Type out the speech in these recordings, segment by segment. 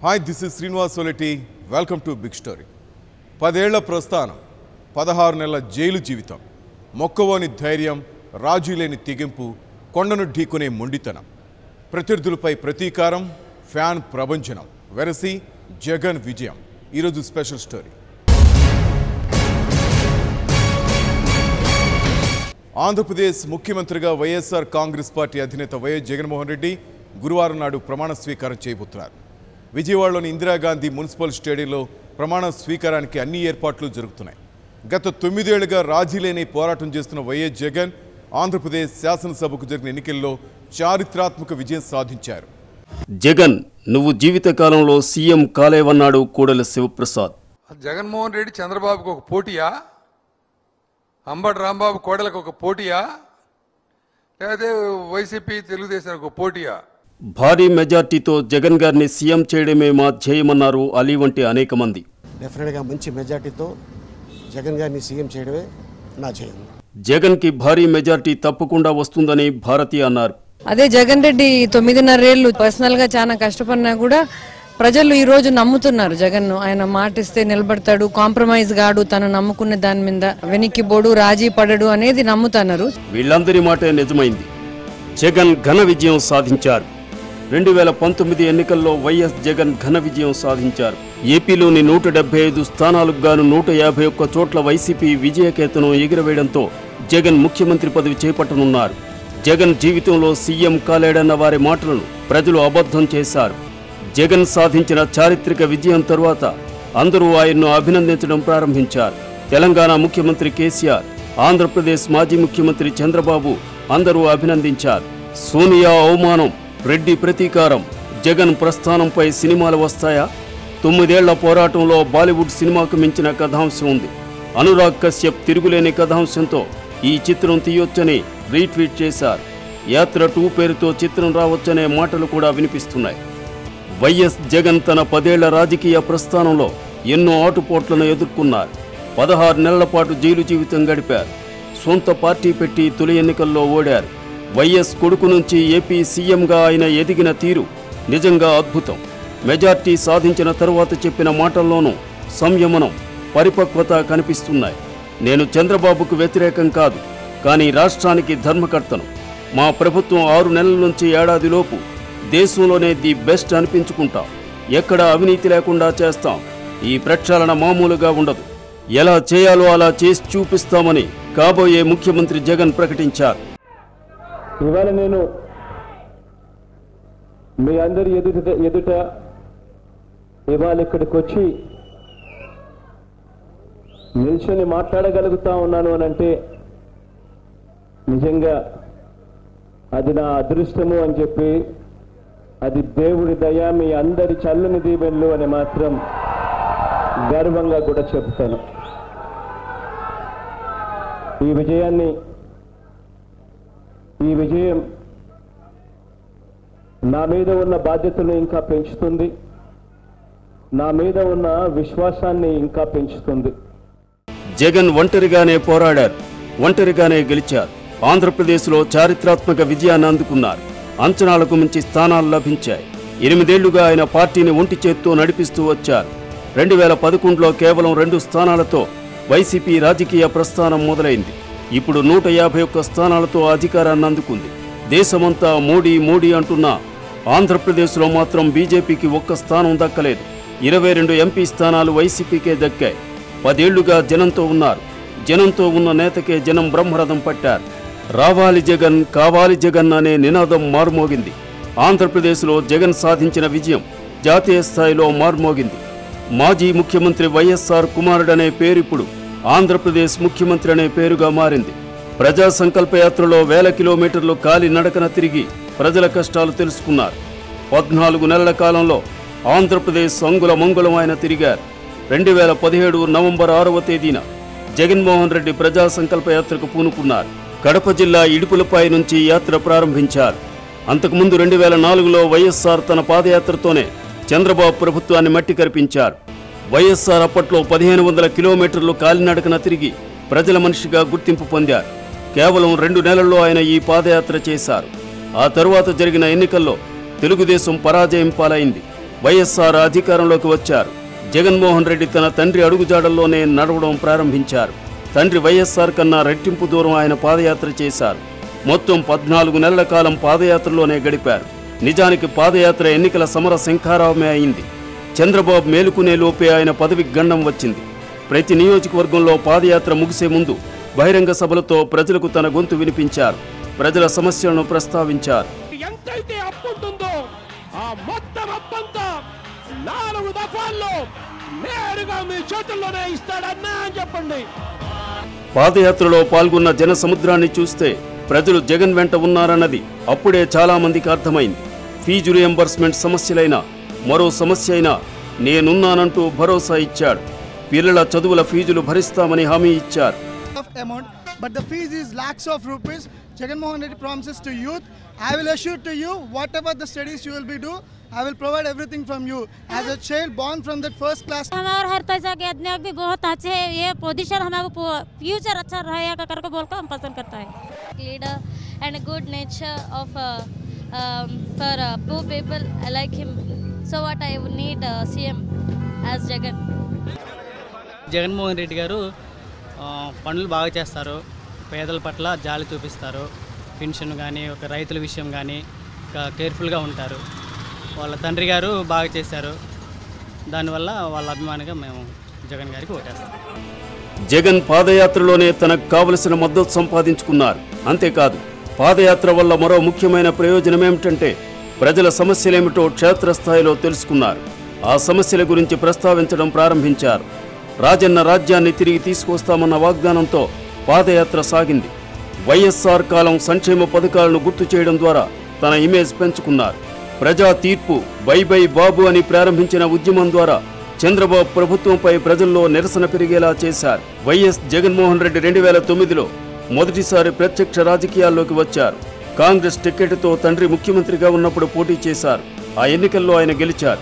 Hi this is Srinivas Soleti welcome to big story పదేళ్ల ప్రస్థానం పదహారు నెలల జైలు జీవితం మొక్కవోని ధైర్యం రాజీ లేని తెగింపు కొండను ఢీకొనే మొండితనం ప్రత్యర్థులపై ప్రతీకారం ఫ్యాన్ ప్రభంజనం వెరసి జగన్ విజయం ఈరోజు స్పెషల్ స్టోరీ ఆంధ్రప్రదేశ్ ముఖ్యమంత్రిగా వైఎస్ఆర్ కాంగ్రెస్ పార్టీ అధినేత వైఎస్ జగన్మోహన్ రెడ్డి గురువారం నాడు ప్రమాణ స్వీకారం చేయబోతున్నారు విజయవాడలోని ఇందిరాగాంధీ మున్సిపల్ స్టేడియంలో ప్రమాణ స్వీకారానికి అన్ని ఏర్పాట్లు జరుగుతున్నాయి గత తొమ్మిదేళ్లుగా రాజీ లేని పోరాటం చేస్తున్న వైఎస్ జగన్ ఆంధ్రప్రదేశ్ శాసనసభకు జరిగిన ఎన్నికల్లో చారిత్రాత్మక విజయం సాధించారు జగన్ నువ్వు జీవితకాలంలో సీఎం కాలేవన్నాడు కూడల శివప్రసాద్ జగన్మోహన్ రెడ్డి చంద్రబాబుకు ఒక పోటీయా అంబటి రాంబాబు కోడలకు ఒక పోటీయా లేకపోతే వైసీపీ తెలుగుదేశానికి ఒక పోటీయా భారీ మెజార్టీతో జగన్ గారిని సీఎం చేయడమే మా ధ్యేయమన్నారు అలీ వంటి అనేక మంది డెఫినెట్గా మంచి మెజార్టీతో జగన్ గారిని సీఎం చేయడమే నా జయం జగన్కి భారీ మెజార్టీ తప్పకుండా వస్తుందని భారతి అన్నారు అదే జగన్ రెడ్డి తొమ్మిదిన్నరేళ్లు పర్సనల్ గా చాలా కష్టపడినా కూడా ప్రజలు ఈ రోజు నమ్ముతున్నారు జగన్ ఆయన మాటిస్తే నిలబడతాడు కాంప్రమైజ్ గాడు తను నమ్ముకునే దాని మీద వెనక్కి బోడు రాజీ పడడు అనేది నమ్ముతున్నారు వీళ్ళందరి మాటే నిజమైంది జగన్ ఘన విజయం సాధించారు రెండు వేల పంతొమ్మిది ఎన్నికల్లో వైఎస్ జగన్ ఘన విజయం సాధించారు ఏపీలోని నూట డెబ్బై ఐదు స్థానాలకు గాను నూట యాభై ఒక్క చోట్ల వైసీపీ విజయకేతనం ఎగిరవేయడంతో జగన్ ముఖ్యమంత్రి పదవి చేపట్టనున్నారు జగన్ జీవితంలో సీఎం కాలేడన్న వారి మాటలను ప్రజలు అబద్ధం చేశారు జగన్ సాధించిన చారిత్రక విజయం తరువాత అందరూ ఆయన్ను అభినందించడం ప్రారంభించారు తెలంగాణ ముఖ్యమంత్రి కేసీఆర్ ఆంధ్రప్రదేశ్ మాజీ ముఖ్యమంత్రి చంద్రబాబు అందరూ అభినందించారు సోనియా అవమానం రెడ్డి ప్రతీకారం జగన్ ప్రస్థానంపై సినిమాలు వస్తాయా తొమ్మిదేళ్ల పోరాటంలో బాలీవుడ్ సినిమాకు మించిన కథాంశం ఉంది అనురాగ్ కశ్యప్ తిరుగులేని కథాంశంతో ఈ చిత్రం తీయొచ్చని రీట్వీట్ చేశారు యాత్ర టూ పేరుతో చిత్రం రావచ్చనే మాటలు కూడా వినిపిస్తున్నాయి వైఎస్ జగన్ తన పదేళ్ల రాజకీయ ప్రస్థానంలో ఎన్నో ఆటుపోట్లను ఎదుర్కొన్నారు పదహారు నెలల పాటు జైలు జీవితం గడిపారు సొంత పార్టీ పెట్టి తొలి ఎన్నికల్లో ఓడారు వైఎస్ కొడుకు నుంచి ఏపీ సీఎంగా ఆయన ఎదిగిన తీరు నిజంగా అద్భుతం మెజార్టీ సాధించిన తరువాత చెప్పిన మాటల్లోనూ సంయమనం పరిపక్వత కనిపిస్తున్నాయి నేను చంద్రబాబుకు వ్యతిరేకం కాదు కానీ రాష్ట్రానికి ధర్మకర్తను మా ప్రభుత్వం ఆరు నెలల నుంచి ఏడాదిలోపు దేశంలోనే ది బెస్ట్ అనిపించుకుంటాం ఎక్కడ అవినీతి లేకుండా చేస్తాం ఈ ప్రక్షాళన మామూలుగా ఉండదు ఎలా చేయాలో అలా చేసి చూపిస్తామని కాబోయే ముఖ్యమంత్రి జగన్ ప్రకటించారు ఇవాళ నేను మీ అందరి ఎదుట ఎదుట ఇవాళ ఇక్కడికి వచ్చి నిల్చొని మాట్లాడగలుగుతా ఉన్నాను అని అంటే నిజంగా అది నా అదృష్టము అని చెప్పి అది దేవుడి దయ మీ అందరి చల్లని దీవెనలు అని మాత్రం గర్వంగా కూడా చెబుతాను ఈ విజయాన్ని ఈ విజయం నా మీద ఉన్న బాధ్యతను ఇంకా పెంచుతుంది నా మీద ఉన్న విశ్వాసాన్ని ఇంకా పెంచుతుంది జగన్ ఒంటరిగానే పోరాడారు ఒంటరిగానే గెలిచారు ఆంధ్రప్రదేశ్లో చారిత్రాత్మక విజయాన్ని అందుకున్నారు అంచనాలకు మించి స్థానాలు లభించాయి ఎనిమిదేళ్లుగా ఆయన పార్టీని ఒంటి చేత్తో నడిపిస్తూ వచ్చారు రెండు వేల పదకొండులో కేవలం రెండు స్థానాలతో వైసీపీ రాజకీయ ప్రస్థానం మొదలైంది ఇప్పుడు నూట యాభై ఒక్క స్థానాలతో అధికారాన్ని అందుకుంది దేశమంతా మోడీ మోడీ అంటున్నా ఆంధ్రప్రదేశ్లో మాత్రం బీజేపీకి ఒక్క స్థానం దక్కలేదు ఇరవై రెండు ఎంపీ స్థానాలు వైసీపీకే దక్కాయి పదేళ్లుగా జనంతో ఉన్నారు జనంతో ఉన్న నేతకే జనం బ్రహ్మరథం పట్టారు రావాలి జగన్ కావాలి జగన్ అనే నినాదం మారుమోగింది ఆంధ్రప్రదేశ్లో జగన్ సాధించిన విజయం జాతీయ స్థాయిలో మారుమోగింది మాజీ ముఖ్యమంత్రి వైఎస్ఆర్ కుమారుడనే పేరిప్పుడు ఆంధ్రప్రదేశ్ ముఖ్యమంత్రి అనే పేరుగా మారింది ప్రజా సంకల్ప యాత్రలో వేల కిలోమీటర్లు కాలి నడకన తిరిగి ప్రజల కష్టాలు తెలుసుకున్నారు పద్నాలుగు నెలల కాలంలో ఆంధ్రప్రదేశ్ అంగుల మంగుళం ఆయన తిరిగారు రెండు వేల పదిహేడు నవంబర్ ఆరవ తేదీన జగన్మోహన్ రెడ్డి ప్రజా సంకల్ప యాత్రకు పూనుకున్నారు కడప జిల్లా ఇడుపులపై నుంచి యాత్ర ప్రారంభించారు అంతకుముందు రెండు వేల నాలుగులో వైఎస్ఆర్ తన పాదయాత్రతోనే చంద్రబాబు ప్రభుత్వాన్ని మట్టి కరిపించారు వైఎస్ఆర్ అప్పట్లో పదిహేను వందల కిలోమీటర్లు కాలినడకన తిరిగి ప్రజల మనిషిగా గుర్తింపు పొందారు కేవలం రెండు నెలల్లో ఆయన ఈ పాదయాత్ర చేశారు ఆ తరువాత జరిగిన ఎన్నికల్లో తెలుగుదేశం పరాజయం పాలైంది వైఎస్ఆర్ అధికారంలోకి వచ్చారు జగన్మోహన్ రెడ్డి తన తండ్రి అడుగుజాడల్లోనే నడవడం ప్రారంభించారు తండ్రి వైఎస్ఆర్ కన్నా రెట్టింపు దూరం ఆయన పాదయాత్ర చేశారు మొత్తం పద్నాలుగు నెలల కాలం పాదయాత్రలోనే గడిపారు నిజానికి పాదయాత్ర ఎన్నికల సమర శంఖారావమే అయింది చంద్రబాబు మేలుకునే లోపే ఆయన పదవికి గండం వచ్చింది ప్రతి నియోజకవర్గంలో పాదయాత్ర ముగిసే ముందు బహిరంగ సభలతో ప్రజలకు తన గొంతు వినిపించారు ప్రజల సమస్యలను ప్రస్తావించారు ఎంతైతే అప్పు ఉంటుందో ఆ మొత్తం అప్పంతా నాలుగు దఫాల్లో నేరుగా మీ చేతుల్లోనే ఇస్తాడన్నా అని చెప్పండి పాదయాత్రలో పాల్గొన్న జన సముద్రాన్ని చూస్తే ప్రజలు జగన్ వెంట ఉన్నారన్నది అప్పుడే చాలా మందికి అర్థమైంది ఫీజు రియంబర్స్మెంట్ సమస్యలైనా మరో సమస్య అయినా నేనున్నానంటూ భరోసా ఇచ్చాడు పిల్లల చదువుల ఫీజులు భరిస్తామని హామీ ఇచ్చారు of amount, but the fees is lakhs of rupees. Jagan Mohan Reddy promises to youth, I will assure to you, whatever the studies you will be do, I will provide everything from you. As a child born from that first class हमारे हर पैसा के अध्यक्ष भी बहुत अच्छे हैं ये position हमारे फ्यूचर अच्छा रहेगा करके बोल कर हम पसंद करता है leader and good nature of for poor people I like him so what I would need uh, CM as Jagan Jaganmohan Reddy garu ఆ, పనులు బాగా చేస్తారు పేదల పట్ల జాలి చూపిస్తారు పెన్షన్ కానీ ఒక రైతుల విషయం కానీ ఇంకా కేర్ఫుల్గా ఉంటారు వాళ్ళ తండ్రి గారు బాగా చేశారు దానివల్ల వాళ్ళ అభిమానిగా మేము జగన్ గారికి ఓటేస్తాం జగన్ పాదయాత్రలోనే తనకు కావలసిన మద్దతు సంపాదించుకున్నారు అంతేకాదు పాదయాత్ర వల్ల మరో ముఖ్యమైన ప్రయోజనమేమిటంటే ప్రజల సమస్యలేమిటో క్షేత్రస్థాయిలో తెలుసుకున్నారు ఆ సమస్యల గురించి ప్రస్తావించడం ప్రారంభించారు రాజన్న రాజ్యాన్ని తిరిగి తీసుకొస్తామన్న వాగ్దానంతో పాదయాత్ర సాగింది వైఎస్ఆర్ కాలం సంక్షేమ పథకాలను గుర్తు చేయడం ద్వారా తన ఇమేజ్ పెంచుకున్నారు ప్రజా తీర్పు బై బై బాబు అని ప్రారంభించిన ఉద్యమం ద్వారా చంద్రబాబు ప్రభుత్వంపై ప్రజల్లో నిరసన పెరిగేలా చేశారు వైఎస్ జగన్మోహన్ రెడ్డి రెండు వేల తొమ్మిదిలో మొదటిసారి ప్రత్యక్ష రాజకీయాల్లోకి వచ్చారు కాంగ్రెస్ టికెట్తో తండ్రి ముఖ్యమంత్రిగా ఉన్నప్పుడు పోటీ చేశారు ఆ ఎన్నికల్లో ఆయన గెలిచారు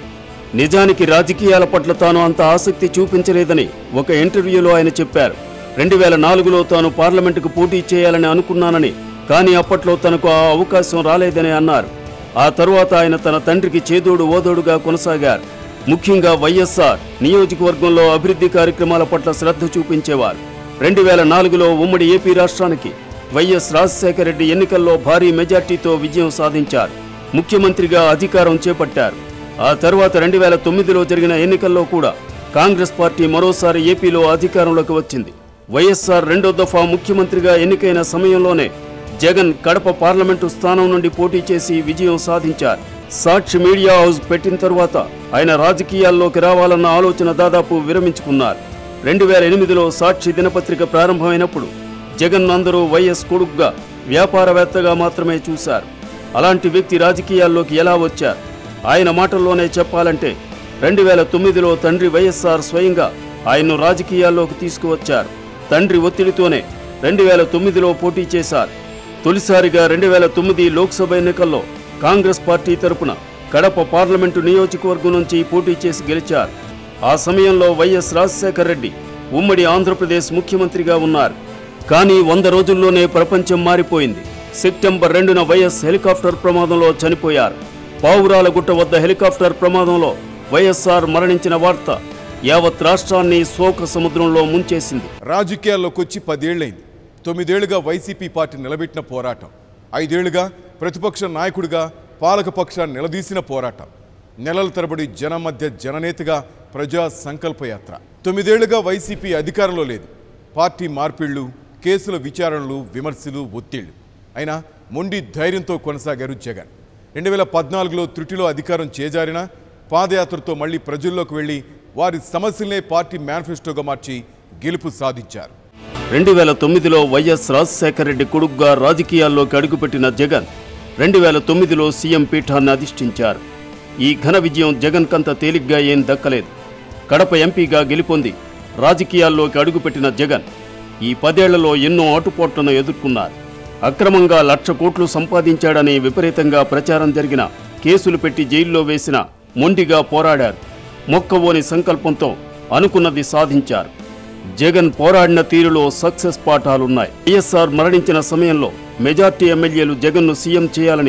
నిజానికి రాజకీయాల పట్ల తాను అంత ఆసక్తి చూపించలేదని ఒక ఇంటర్వ్యూలో ఆయన చెప్పారు రెండు వేల నాలుగులో తాను పార్లమెంటుకు పోటీ చేయాలని అనుకున్నానని కానీ అప్పట్లో తనకు ఆ అవకాశం రాలేదని అన్నారు ఆ తరువాత ఆయన తన తండ్రికి చేదోడు ఓదోడుగా కొనసాగారు ముఖ్యంగా వైఎస్ఆర్ నియోజకవర్గంలో అభివృద్ధి కార్యక్రమాల పట్ల శ్రద్ధ చూపించేవారు రెండు వేల నాలుగులో ఉమ్మడి ఏపీ రాష్ట్రానికి వైఎస్ రాజశేఖర రెడ్డి ఎన్నికల్లో భారీ మెజార్టీతో విజయం సాధించారు ముఖ్యమంత్రిగా అధికారం చేపట్టారు ఆ తర్వాత రెండు వేల తొమ్మిదిలో జరిగిన ఎన్నికల్లో కూడా కాంగ్రెస్ పార్టీ మరోసారి ఏపీలో అధికారంలోకి వచ్చింది వైఎస్ఆర్ రెండో దఫా ముఖ్యమంత్రిగా ఎన్నికైన సమయంలోనే జగన్ కడప పార్లమెంటు స్థానం నుండి పోటీ చేసి విజయం సాధించారు సాక్షి మీడియా హౌస్ పెట్టిన తరువాత ఆయన రాజకీయాల్లోకి రావాలన్న ఆలోచన దాదాపు విరమించుకున్నారు రెండు వేల ఎనిమిదిలో సాక్షి దినపత్రిక ప్రారంభమైనప్పుడు జగన్ అందరూ వైఎస్ కొడుకుగా వ్యాపారవేత్తగా మాత్రమే చూశారు అలాంటి వ్యక్తి రాజకీయాల్లోకి ఎలా వచ్చారు ఆయన మాటల్లోనే చెప్పాలంటే రెండు వేల తొమ్మిదిలో తండ్రి వైఎస్ఆర్ స్వయంగా ఆయన్ను రాజకీయాల్లోకి తీసుకువచ్చారు తండ్రి ఒత్తిడితోనే రెండు వేల తొమ్మిదిలో పోటీ చేశారు తొలిసారిగా రెండు వేల తొమ్మిది లోక్సభ ఎన్నికల్లో కాంగ్రెస్ పార్టీ తరపున కడప పార్లమెంటు నియోజకవర్గం నుంచి పోటీ చేసి గెలిచారు ఆ సమయంలో వైఎస్ రాజశేఖర రెడ్డి ఉమ్మడి ఆంధ్రప్రదేశ్ ముఖ్యమంత్రిగా ఉన్నారు కానీ వంద రోజుల్లోనే ప్రపంచం మారిపోయింది సెప్టెంబర్ రెండున వైఎస్ హెలికాప్టర్ ప్రమాదంలో చనిపోయారు పావురాల గుట్ట వద్ద హెలికాప్టర్ ప్రమాదంలో వైఎస్ఆర్ మరణించిన వార్త యావత్ రాష్ట్రాన్ని శోక సముద్రంలో ముంచేసింది రాజకీయాల్లోకి వచ్చి పదేళ్లైంది తొమ్మిదేళ్లుగా వైసీపీ పార్టీ నిలబెట్టిన పోరాటం ఐదేళ్లుగా ప్రతిపక్ష నాయకుడిగా పాలకపక్షాన్ని నిలదీసిన పోరాటం నెలల తరబడి జనం మధ్య జననేతగా ప్రజా సంకల్పయాత్ర తొమ్మిదేళ్లుగా వైసీపీ అధికారంలో లేదు పార్టీ మార్పిళ్లు కేసుల విచారణలు విమర్శలు ఒత్తిళ్లు అయినా మొండి ధైర్యంతో కొనసాగారు జగన్ రెండు వేల పద్నాలుగులో త్రుటిలో అధికారం చేజారిన పాదయాత్రతో మళ్ళీ ప్రజల్లోకి వెళ్లి వారి సమస్యలనే పార్టీ మేనిఫెస్టోగా మార్చి గెలుపు సాధించారు రెండు వేల తొమ్మిదిలో వైఎస్ రాజశేఖర రెడ్డి కొడుకుగా రాజకీయాల్లోకి అడుగుపెట్టిన జగన్ రెండు వేల తొమ్మిదిలో సీఎం పీఠాన్ని అధిష్ఠించారు ఈ ఘన విజయం జగన్ కంత తేలిగ్గా ఏం దక్కలేదు కడప ఎంపీగా గెలుపొంది రాజకీయాల్లోకి అడుగుపెట్టిన జగన్ ఈ పదేళ్లలో ఎన్నో ఆటుపోట్లను ఎదుర్కొన్నారు అక్రమంగా లక్ష కోట్లు సంపాదించాడని విపరీతంగా ప్రచారం జరిగిన కేసులు పెట్టి జైల్లో వేసిన మొండిగా పోరాడారు మొక్కవోని సంకల్పంతో అనుకున్నది సాధించారు జగన్ పోరాడిన తీరులో సక్సెస్ పాఠాలున్నాయి వైఎస్ఆర్ మరణించిన సమయంలో మెజార్టీ ఎమ్మెల్యేలు జగన్ను సీఎం చేయాలని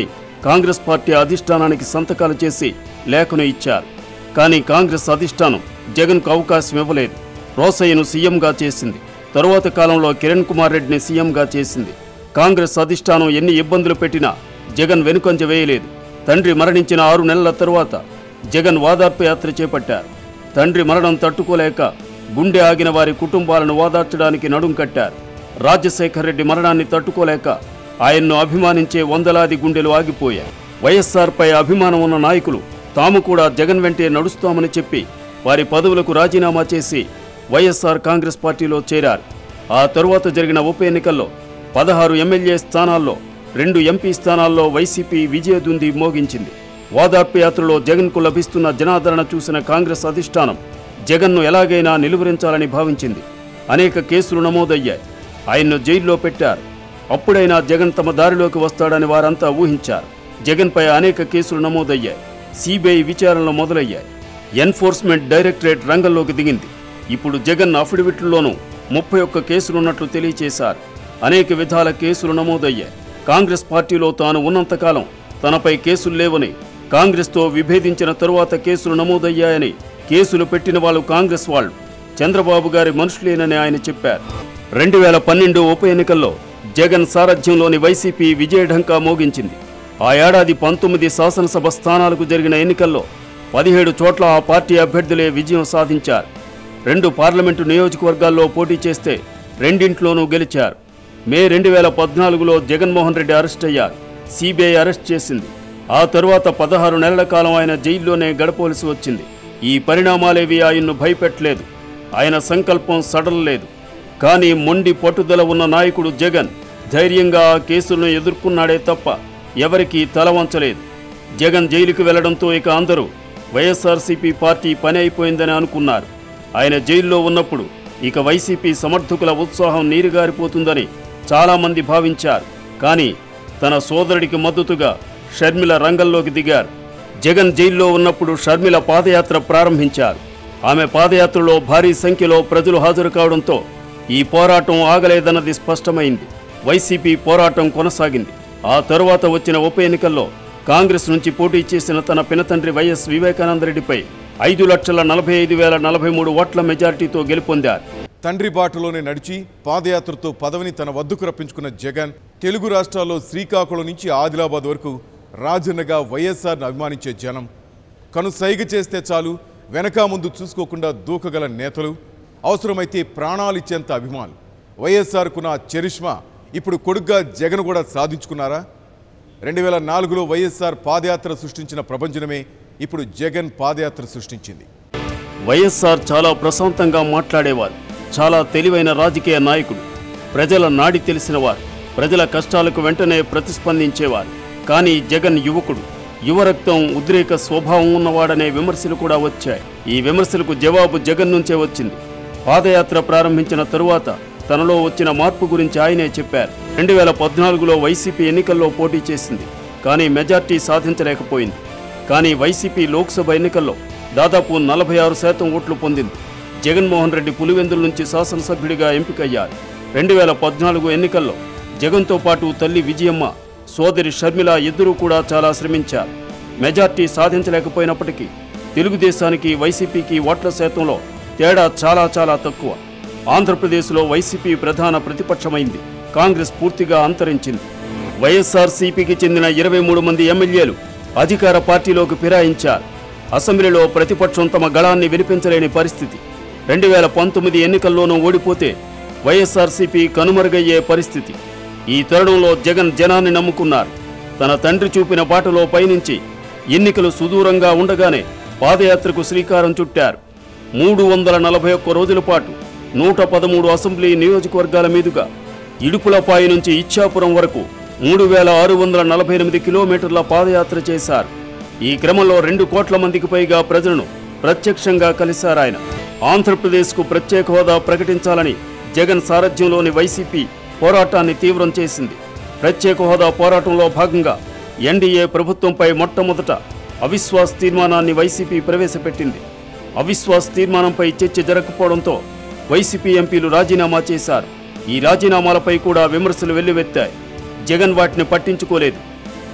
కాంగ్రెస్ పార్టీ అధిష్టానానికి సంతకాలు చేసి లేఖను ఇచ్చారు కానీ కాంగ్రెస్ అధిష్టానం జగన్కు అవకాశం ఇవ్వలేదు రోసయ్యను సీఎంగా చేసింది తరువాత కాలంలో కిరణ్ కుమార్ రెడ్డిని సీఎంగా చేసింది కాంగ్రెస్ అధిష్టానం ఎన్ని ఇబ్బందులు పెట్టినా జగన్ వెనుకంజ వేయలేదు తండ్రి మరణించిన ఆరు నెలల తరువాత జగన్ వాదార్పు యాత్ర చేపట్టారు తండ్రి మరణం తట్టుకోలేక గుండె ఆగిన వారి కుటుంబాలను ఓదార్చడానికి నడుం కట్టారు రాజశేఖర్ రెడ్డి మరణాన్ని తట్టుకోలేక ఆయన్ను అభిమానించే వందలాది గుండెలు ఆగిపోయాయి వైఎస్ఆర్పై అభిమానం ఉన్న నాయకులు తాము కూడా జగన్ వెంటే నడుస్తామని చెప్పి వారి పదవులకు రాజీనామా చేసి వైఎస్ఆర్ కాంగ్రెస్ పార్టీలో చేరారు ఆ తరువాత జరిగిన ఉప ఎన్నికల్లో పదహారు ఎమ్మెల్యే స్థానాల్లో రెండు ఎంపీ స్థానాల్లో వైసీపీ విజయదుంది మోగించింది వాదార్పు యాత్రలో జగన్కు లభిస్తున్న జనాదరణ చూసిన కాంగ్రెస్ అధిష్టానం జగన్ను ఎలాగైనా నిలువరించాలని భావించింది అనేక కేసులు నమోదయ్యాయి ఆయన్ను జైల్లో పెట్టారు అప్పుడైనా జగన్ తమ దారిలోకి వస్తాడని వారంతా ఊహించారు జగన్పై అనేక కేసులు నమోదయ్యాయి సిబిఐ విచారణలు మొదలయ్యాయి ఎన్ఫోర్స్మెంట్ డైరెక్టరేట్ రంగంలోకి దిగింది ఇప్పుడు జగన్ అఫిడవిట్లలోనూ ముప్పై ఒక్క కేసులున్నట్లు తెలియచేశారు అనేక విధాల కేసులు నమోదయ్యాయి కాంగ్రెస్ పార్టీలో తాను ఉన్నంతకాలం తనపై కేసులు లేవని కాంగ్రెస్తో విభేదించిన తరువాత కేసులు నమోదయ్యాయని కేసులు పెట్టిన వాళ్ళు కాంగ్రెస్ వాళ్ళు చంద్రబాబు గారి మనుషులేనని ఆయన చెప్పారు రెండు వేల పన్నెండు ఉప ఎన్నికల్లో జగన్ సారథ్యంలోని వైసీపీ విజయఢంకా మోగించింది ఆ ఏడాది పంతొమ్మిది శాసనసభ స్థానాలకు జరిగిన ఎన్నికల్లో పదిహేడు చోట్ల ఆ పార్టీ అభ్యర్థులే విజయం సాధించారు రెండు పార్లమెంటు నియోజకవర్గాల్లో పోటీ చేస్తే రెండింట్లోనూ గెలిచారు మే రెండు వేల పద్నాలుగులో జగన్మోహన్ రెడ్డి అరెస్ట్ అయ్యారు సిబిఐ అరెస్ట్ చేసింది ఆ తరువాత పదహారు నెలల కాలం ఆయన జైల్లోనే గడపవలసి వచ్చింది ఈ పరిణామాలేవి ఆయన్ను భయపెట్టలేదు ఆయన సంకల్పం సడలలేదు కానీ మొండి పట్టుదల ఉన్న నాయకుడు జగన్ ధైర్యంగా ఆ కేసులను ఎదుర్కొన్నాడే తప్ప ఎవరికీ తల వంచలేదు జగన్ జైలుకు వెళ్లడంతో ఇక అందరూ వైఎస్ఆర్సీపీ పార్టీ పని అయిపోయిందని అనుకున్నారు ఆయన జైల్లో ఉన్నప్పుడు ఇక వైసీపీ సమర్థకుల ఉత్సాహం నీరుగారిపోతుందని చాలామంది భావించారు కానీ తన సోదరుడికి మద్దతుగా షర్మిల రంగంలోకి దిగారు జగన్ జైల్లో ఉన్నప్పుడు షర్మిల పాదయాత్ర ప్రారంభించారు ఆమె పాదయాత్రలో భారీ సంఖ్యలో ప్రజలు హాజరు కావడంతో ఈ పోరాటం ఆగలేదన్నది స్పష్టమైంది వైసీపీ పోరాటం కొనసాగింది ఆ తరువాత వచ్చిన ఉప ఎన్నికల్లో కాంగ్రెస్ నుంచి పోటీ చేసిన తన పినతండ్రి వైఎస్ వివేకానందరెడ్డిపై ఐదు లక్షల నలభై ఐదు వేల నలభై మూడు ఓట్ల మెజార్టీతో గెలుపొందారు తండ్రి బాటలోనే నడిచి పాదయాత్రతో పదవిని తన వద్దకు రప్పించుకున్న జగన్ తెలుగు రాష్ట్రాల్లో శ్రీకాకుళం నుంచి ఆదిలాబాద్ వరకు రాజన్నగా వైఎస్ఆర్ను అభిమానించే జనం కను సైగ చేస్తే చాలు వెనక ముందు చూసుకోకుండా దూకగల నేతలు అవసరమైతే ప్రాణాలు ఇచ్చేంత అభిమానులు వైఎస్ఆర్కున్న ఆ చరిష్మా ఇప్పుడు కొడుగ్గా జగన్ కూడా సాధించుకున్నారా రెండు వేల నాలుగులో వైఎస్ఆర్ పాదయాత్ర సృష్టించిన ప్రభంజనమే ఇప్పుడు జగన్ పాదయాత్ర సృష్టించింది వైఎస్ఆర్ చాలా ప్రశాంతంగా మాట్లాడేవారు చాలా తెలివైన రాజకీయ నాయకుడు ప్రజల నాడి తెలిసినవారు ప్రజల కష్టాలకు వెంటనే ప్రతిస్పందించేవారు కానీ జగన్ యువకుడు యువరక్తం ఉద్రేక స్వభావం ఉన్నవాడనే విమర్శలు కూడా వచ్చాయి ఈ విమర్శలకు జవాబు జగన్ నుంచే వచ్చింది పాదయాత్ర ప్రారంభించిన తరువాత తనలో వచ్చిన మార్పు గురించి ఆయనే చెప్పారు రెండు వేల పద్నాలుగులో వైసీపీ ఎన్నికల్లో పోటీ చేసింది కానీ మెజార్టీ సాధించలేకపోయింది కానీ వైసీపీ లోక్సభ ఎన్నికల్లో దాదాపు నలభై ఆరు శాతం ఓట్లు పొందింది జగన్మోహన్ రెడ్డి పులివెందుల నుంచి శాసనసభ్యుడిగా ఎంపికయ్యారు రెండు వేల పద్నాలుగు ఎన్నికల్లో జగన్తో పాటు తల్లి విజయమ్మ సోదరి షర్మిల ఇద్దరూ కూడా చాలా శ్రమించారు మెజార్టీ సాధించలేకపోయినప్పటికీ తెలుగుదేశానికి వైసీపీకి ఓట్ల శాతంలో తేడా చాలా చాలా తక్కువ ఆంధ్రప్రదేశ్లో వైసీపీ ప్రధాన ప్రతిపక్షమైంది కాంగ్రెస్ పూర్తిగా అంతరించింది వైఎస్ఆర్సీపీకి చెందిన ఇరవై మూడు మంది ఎమ్మెల్యేలు అధికార పార్టీలోకి ఫిరాయించారు అసెంబ్లీలో ప్రతిపక్షం తమ గళాన్ని వినిపించలేని పరిస్థితి రెండు వేల పంతొమ్మిది ఎన్నికల్లోనూ ఓడిపోతే వైఎస్ఆర్సీపీ కనుమరుగయ్యే పరిస్థితి ఈ తరుణంలో జగన్ జనాన్ని నమ్ముకున్నారు తన తండ్రి చూపిన బాటలో పయనించి ఎన్నికలు సుదూరంగా ఉండగానే పాదయాత్రకు శ్రీకారం చుట్టారు మూడు వందల నలభై ఒక్క రోజుల పాటు నూట పదమూడు అసెంబ్లీ నియోజకవర్గాల మీదుగా ఇడుపులపాయి నుంచి ఇచ్చాపురం వరకు మూడు వేల ఆరు వందల నలభై ఎనిమిది కిలోమీటర్ల పాదయాత్ర చేశారు ఈ క్రమంలో రెండు కోట్ల మందికి పైగా ప్రజలను ప్రత్యక్షంగా కలిశారాయన ఆంధ్రప్రదేశ్కు ప్రత్యేక హోదా ప్రకటించాలని జగన్ సారథ్యంలోని వైసీపీ పోరాటాన్ని తీవ్రం చేసింది ప్రత్యేక హోదా పోరాటంలో భాగంగా ఎన్డీఏ ప్రభుత్వంపై మొట్టమొదట అవిశ్వాస్ తీర్మానాన్ని వైసీపీ ప్రవేశపెట్టింది అవిశ్వాస్ తీర్మానంపై చర్చ జరగకపోవడంతో వైసీపీ ఎంపీలు రాజీనామా చేశారు ఈ రాజీనామాలపై కూడా విమర్శలు వెల్లువెత్తాయి జగన్ వాటిని పట్టించుకోలేదు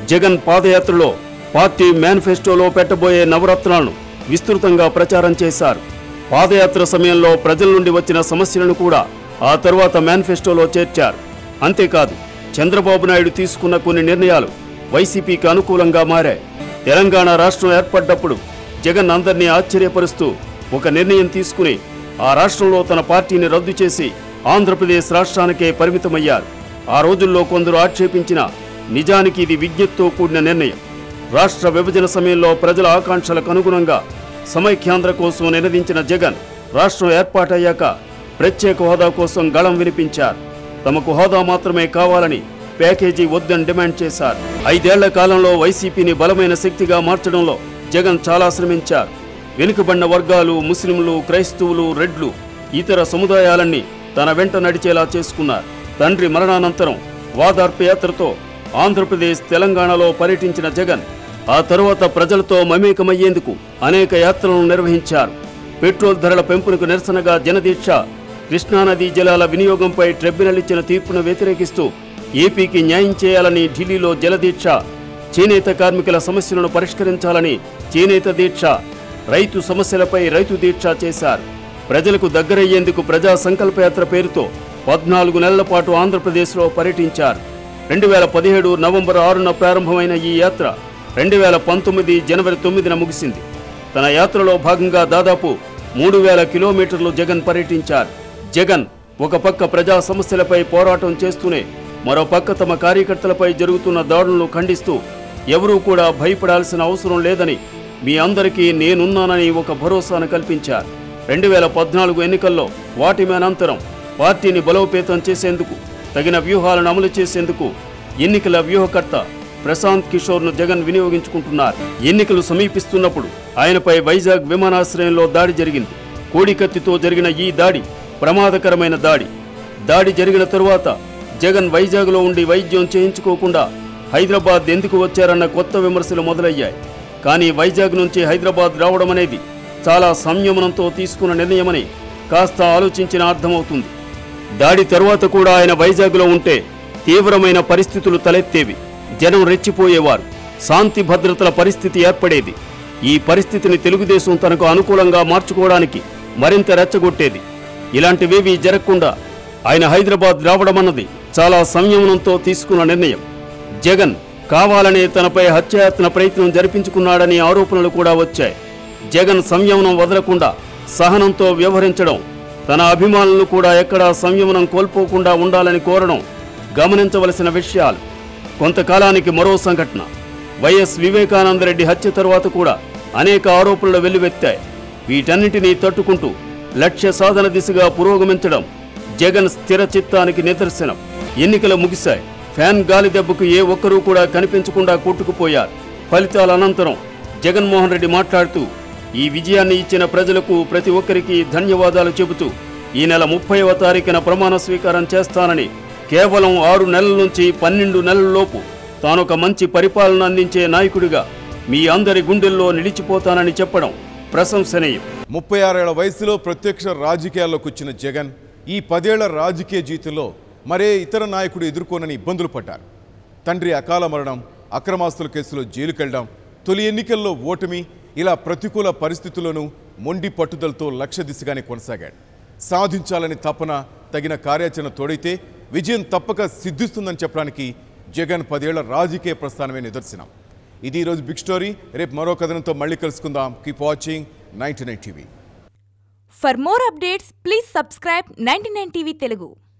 జగన్ పాదయాత్రలో పార్టీ మేనిఫెస్టోలో పెట్టబోయే నవరత్నాలను విస్తృతంగా ప్రచారం చేశారు పాదయాత్ర సమయంలో ప్రజల నుండి వచ్చిన సమస్యలను కూడా ఆ తర్వాత మేనిఫెస్టోలో చేర్చారు అంతేకాదు చంద్రబాబు నాయుడు తీసుకున్న కొన్ని నిర్ణయాలు వైసీపీకి అనుకూలంగా మారాయి తెలంగాణ రాష్ట్రం ఏర్పడ్డప్పుడు జగన్ అందరినీ ఆశ్చర్యపరుస్తూ ఒక నిర్ణయం తీసుకుని ఆ రాష్ట్రంలో తన పార్టీని రద్దు చేసి ఆంధ్రప్రదేశ్ రాష్ట్రానికే పరిమితమయ్యారు ఆ రోజుల్లో కొందరు ఆక్షేపించిన నిజానికి ఇది విజ్ఞతతో కూడిన నిర్ణయం రాష్ట్ర విభజన సమయంలో ప్రజల ఆకాంక్షలకు అనుగుణంగా సమైక్యాంధ్ర కోసం నినదించిన జగన్ రాష్ట్రం ఏర్పాటయ్యాక ప్రత్యేక హోదా కోసం గళం వినిపించారు తమకు హోదా మాత్రమే కావాలని ప్యాకేజీ వద్దని డిమాండ్ చేశారు ఐదేళ్ల కాలంలో వైసీపీని బలమైన శక్తిగా మార్చడంలో జగన్ చాలా శ్రమించారు వెనుకబడిన వర్గాలు ముస్లింలు క్రైస్తవులు రెడ్లు ఇతర సముదాయాలన్నీ తన వెంట నడిచేలా చేసుకున్నారు తండ్రి మరణానంతరం వాదార్ప యాత్రతో ఆంధ్రప్రదేశ్ తెలంగాణలో పర్యటించిన జగన్ ఆ తరువాత ప్రజలతో మమేకమయ్యేందుకు అనేక యాత్రలను నిర్వహించారు పెట్రోల్ ధరల పెంపునకు నిరసనగా జనదీక్ష కృష్ణానదీ జలాల వినియోగంపై ట్రిబ్యునల్ ఇచ్చిన తీర్పును వ్యతిరేకిస్తూ ఏపీకి న్యాయం చేయాలని ఢిల్లీలో జలదీక్ష చేనేత కార్మికుల సమస్యలను పరిష్కరించాలని చేనేత దీక్ష రైతు సమస్యలపై రైతు దీక్ష చేశారు ప్రజలకు దగ్గరయ్యేందుకు ప్రజా సంకల్పయాత్ర పేరుతో పద్నాలుగు నెలల పాటు ఆంధ్రప్రదేశ్లో పర్యటించారు రెండు వేల పదిహేడు నవంబర్ ఆరున ప్రారంభమైన ఈ యాత్ర రెండు వేల పంతొమ్మిది జనవరి తొమ్మిదిన ముగిసింది తన యాత్రలో భాగంగా దాదాపు మూడు వేల కిలోమీటర్లు జగన్ పర్యటించారు జగన్ ఒక పక్క ప్రజా సమస్యలపై పోరాటం చేస్తూనే మరో పక్క తమ కార్యకర్తలపై జరుగుతున్న దాడులను ఖండిస్తూ ఎవరూ కూడా భయపడాల్సిన అవసరం లేదని మీ అందరికీ నేనున్నానని ఒక భరోసాను కల్పించారు రెండు వేల పద్నాలుగు ఎన్నికల్లో వాటిమి అనంతరం పార్టీని బలోపేతం చేసేందుకు తగిన వ్యూహాలను అమలు చేసేందుకు ఎన్నికల వ్యూహకర్త ప్రశాంత్ కిషోర్ను జగన్ వినియోగించుకుంటున్నారు ఎన్నికలు సమీపిస్తున్నప్పుడు ఆయనపై వైజాగ్ విమానాశ్రయంలో దాడి జరిగింది కోడికత్తితో జరిగిన ఈ దాడి ప్రమాదకరమైన దాడి దాడి జరిగిన తరువాత జగన్ వైజాగ్లో ఉండి వైద్యం చేయించుకోకుండా హైదరాబాద్ ఎందుకు వచ్చారన్న కొత్త విమర్శలు మొదలయ్యాయి కానీ వైజాగ్ నుంచి హైదరాబాద్ రావడం అనేది చాలా సంయమనంతో తీసుకున్న నిర్ణయమని కాస్త ఆలోచించిన అర్థమవుతుంది దాడి తరువాత కూడా ఆయన వైజాగ్లో ఉంటే తీవ్రమైన పరిస్థితులు తలెత్తేవి జనం రెచ్చిపోయేవారు శాంతి భద్రతల పరిస్థితి ఏర్పడేది ఈ పరిస్థితిని తెలుగుదేశం తనకు అనుకూలంగా మార్చుకోవడానికి మరింత రెచ్చగొట్టేది ఇలాంటివేవీ జరగకుండా ఆయన హైదరాబాద్ రావడమన్నది చాలా సంయమనంతో తీసుకున్న నిర్ణయం జగన్ కావాలనే తనపై హత్యాయత్న ప్రయత్నం జరిపించుకున్నాడని ఆరోపణలు కూడా వచ్చాయి జగన్ సంయమనం వదలకుండా సహనంతో వ్యవహరించడం తన అభిమానులను కూడా ఎక్కడా సంయమనం కోల్పోకుండా ఉండాలని కోరడం గమనించవలసిన విషయాలు కొంతకాలానికి మరో సంఘటన వైఎస్ వివేకానందరెడ్డి హత్య తరువాత కూడా అనేక ఆరోపణలు వెల్లువెత్తాయి వీటన్నిటినీ తట్టుకుంటూ లక్ష్య సాధన దిశగా పురోగమించడం జగన్ స్థిర చిత్తానికి నిదర్శనం ఎన్నికలు ముగిశాయి ఫ్యాన్ గాలి దెబ్బకు ఏ ఒక్కరూ కూడా కనిపించకుండా కొట్టుకుపోయారు ఫలితాల అనంతరం జగన్మోహన్ రెడ్డి మాట్లాడుతూ ఈ విజయాన్ని ఇచ్చిన ప్రజలకు ప్రతి ఒక్కరికి ధన్యవాదాలు చెబుతూ ఈ నెల ముప్పైవ తారీఖున ప్రమాణ స్వీకారం చేస్తానని కేవలం ఆరు నెలల నుంచి పన్నెండు నెలలలోపు తానొక మంచి పరిపాలన అందించే నాయకుడిగా మీ అందరి గుండెల్లో నిలిచిపోతానని చెప్పడం ప్రశంసనీయం ముప్పై ఆరేళ్ల వయసులో ప్రత్యక్ష రాజకీయాల్లోకి వచ్చిన జగన్ ఈ పదేళ్ల రాజకీయ జీవితంలో మరే ఇతర నాయకుడు ఎదుర్కోనని ఇబ్బందులు పడ్డారు తండ్రి అకాల మరణం అక్రమాస్తుల కేసులో జైలుకెళ్ళడం తొలి ఎన్నికల్లో ఓటమి ఇలా ప్రతికూల పరిస్థితుల్లోనూ మొండి పట్టుదలతో లక్ష్య దిశగానే కొనసాగాడు సాధించాలని తపన తగిన కార్యాచరణ తోడైతే విజయం తప్పక సిద్ధిస్తుందని చెప్పడానికి జగన్ పదేళ్ల రాజకీయ ప్రస్థానమే నిదర్శనం ఇది ఈరోజు బిగ్ స్టోరీ రేపు మరో కథనంతో మళ్ళీ కలుసుకుందాం keep watching ninety nine TV For more updates, please subscribe 99 TV Telugu.